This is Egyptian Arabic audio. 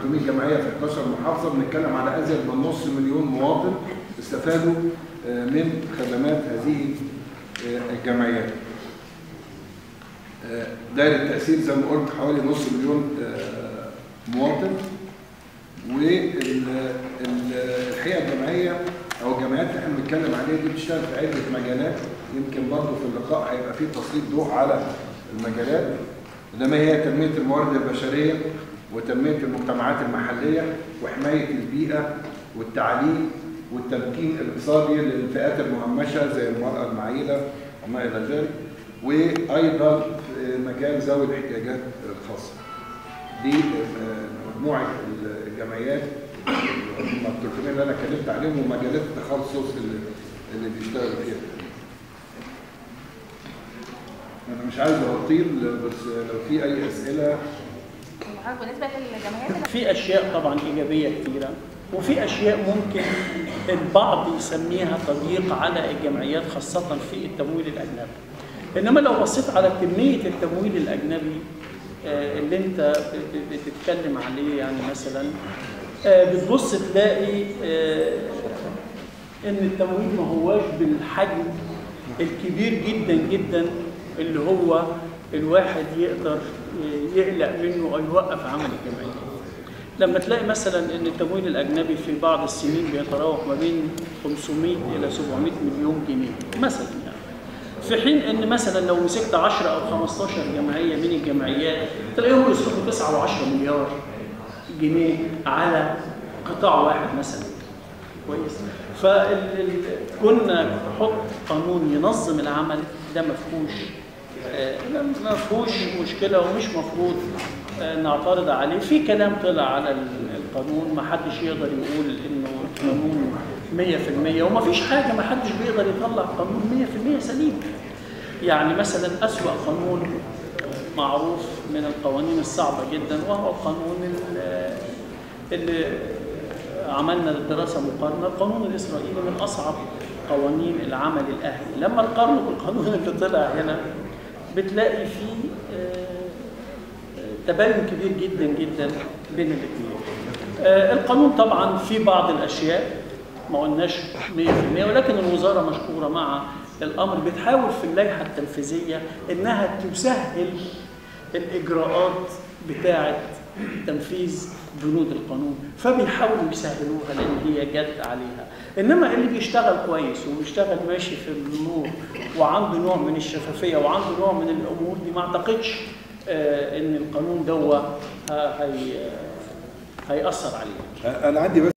300 جمعيه في 11 محافظه بنتكلم على ازيد من نص مليون مواطن استفادوا آه، من خدمات هذه آه، الجمعيات. آه، دايره التاثير زي ما قلت حوالي نص مليون آه، مواطن والحقيقه الجمعيه او الجمعيات اللي احنا بنتكلم عليها دي بتشتغل في عده مجالات يمكن برضه في اللقاء هيبقى فيه تسليط ضوء على المجالات انما هي تنميه الموارد البشريه وتنميه المجتمعات المحليه وحمايه البيئه والتعليم والتمكين الاقتصادي للفئات المهمشه زي المراه المعيله وما الى ذلك وايضا في مجال ذوي الاحتياجات الخاصه. دي آه، مجموعه الجمعيات هم ال 300 اللي انا اتكلمت عليهم ومجالات التخصص اللي اللي بيشتغلوا فيها. انا مش عايز اطيل بس لو في اي اسئله بالنسبه للجمعيات اللي في اشياء طبعا ايجابيه كثيره وفي اشياء ممكن البعض يسميها تضييق على الجمعيات خاصه في التمويل الاجنبي انما لو بصيت على كميه التمويل الاجنبي آه، اللي انت ب- ب- بتتكلم عليه يعني مثلا آه، بتبص تلاقي آه، ان التمويل ما هواش بالحجم الكبير جدا جدا اللي هو الواحد يقدر يقلق منه او يوقف عمل الجمعيه. لما تلاقي مثلا ان التمويل الاجنبي في بعض السنين بيتراوح ما بين 500 الى 700 مليون جنيه مثلا يعني. في حين ان مثلا لو مسكت 10 او 15 جمعيه من الجمعيات تلاقيهم يصرفوا 9 و10 مليار جنيه على قطاع واحد مثلا كويس فكنا نحط قانون ينظم العمل ده ما فيهوش آه، ما فيهوش مشكله ومش مفروض آه، نعترض عليه في كلام طلع على ال- القانون ما حدش يقدر يقول انه القانون 100% وما فيش حاجه ما حدش بيقدر يطلع قانون 100% سليم يعني مثلا أسوأ قانون معروف من القوانين الصعبة جدا وهو القانون ال- اللي عملنا دراسة مقارنة القانون الإسرائيلي من أصعب قوانين العمل الأهلي لما نقارنه بالقانون اللي طلع هنا بتلاقي فيه آه، تباين كبير جدا جدا بين الاثنين آه، القانون طبعا في بعض الاشياء ما قلناش 100% ولكن الوزاره مشكوره مع الامر بتحاول في اللائحه التنفيذيه انها تسهل الاجراءات بتاعه تنفيذ بنود القانون فبيحاولوا يسهلوها لان هي جت عليها انما اللي بيشتغل كويس وبيشتغل ماشي في النور وعنده نوع من الشفافيه وعنده نوع من الامور دي ما اعتقدش آه، ان القانون ده هي هيأثر عليه انا عندي بس